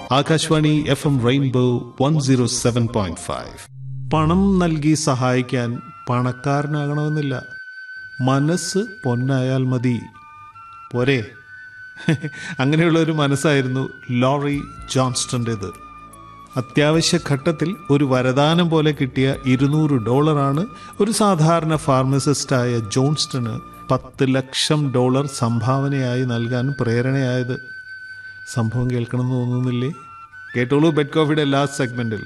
Akashvani F M rainbow one zero seven point five പണം നൽകി സഹായിക്കാൻ പണക്കാരനാകണമെന്നില്ല മനസ്സ് പൊന്നായാൽ മതി പോരെ അങ്ങനെയുള്ള ഒരു മനസ്സായിരുന്നു ലോറി ജോൺസ്റ്റൻ്റെത് അത്യാവശ്യ ഘട്ടത്തിൽ ഒരു വരദാനം പോലെ കിട്ടിയ ഇരുന്നൂറ് ഡോളറാണ് ഒരു സാധാരണ ഫാർമസിസ്റ്റായ ജോൺസ്റ്റണ് പത്ത് ലക്ഷം ഡോളർ സംഭാവനയായി നൽകാൻ പ്രേരണയായത് സംഭവം കേൾക്കണമെന്ന് തോന്നുന്നില്ലേ കേട്ടോളൂ ബെഡ് കോഫിയുടെ ലാസ്റ്റ് സെഗ്മെന്റിൽ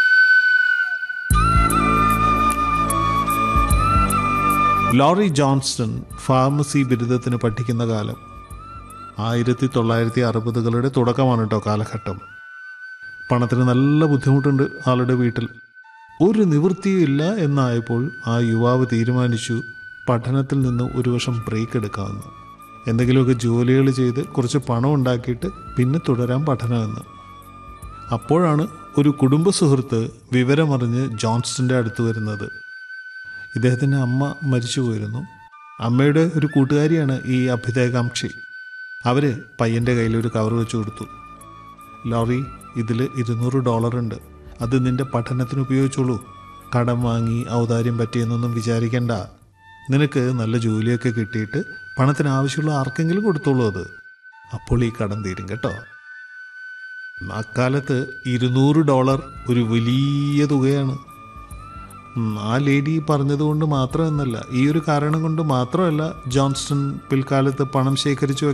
ലോറി ജോൺസ്റ്റൺ ഫാർമസി ബിരുദത്തിന് പഠിക്കുന്ന കാലം ആയിരത്തി തൊള്ളായിരത്തി അറുപതുകളുടെ തുടക്കമാണ് കേട്ടോ കാലഘട്ടം പണത്തിന് നല്ല ബുദ്ധിമുട്ടുണ്ട് ആളുടെ വീട്ടിൽ ഒരു നിവൃത്തിയില്ല എന്നായപ്പോൾ ആ യുവാവ് തീരുമാനിച്ചു പഠനത്തിൽ നിന്ന് ഒരു വർഷം ബ്രേക്ക് എടുക്കാമെന്ന് എന്തെങ്കിലുമൊക്കെ ജോലികൾ ചെയ്ത് കുറച്ച് പണം ഉണ്ടാക്കിയിട്ട് പിന്നെ തുടരാൻ പഠനമെന്ന് അപ്പോഴാണ് ഒരു കുടുംബ സുഹൃത്ത് വിവരമറിഞ്ഞ് ജോൺസ്റ്റൻ്റെ അടുത്ത് വരുന്നത് ഇദ്ദേഹത്തിൻ്റെ അമ്മ മരിച്ചു പോയിരുന്നു അമ്മയുടെ ഒരു കൂട്ടുകാരിയാണ് ഈ അഭ്യുദയകാംക്ഷി അവർ പയ്യൻ്റെ കയ്യിൽ ഒരു കവർ വെച്ച് കൊടുത്തു ലോറി ഇതിൽ ഇരുന്നൂറ് ഡോളർ ഉണ്ട് അത് നിന്റെ പഠനത്തിന് ഉപയോഗിച്ചോളൂ കടം വാങ്ങി ഔദാര്യം പറ്റിയെന്നൊന്നും വിചാരിക്കണ്ട നിനക്ക് നല്ല ജോലിയൊക്കെ കിട്ടിയിട്ട് പണത്തിന് ആവശ്യമുള്ള ആർക്കെങ്കിലും കൊടുത്തോളൂ അത് അപ്പോൾ ഈ കടം തീരും കേട്ടോ അക്കാലത്ത് ഇരുന്നൂറ് ഡോളർ ഒരു വലിയ തുകയാണ് ഉം, ആ ലേഡി പറഞ്ഞതുകൊണ്ട് മാത്രമെന്നല്ല ഈ ഒരു കാരണം കൊണ്ട് മാത്രമല്ല ജോൺസ്റ്റൺ പിൽക്കാലത്ത് പണം ശേഖരിച്ചു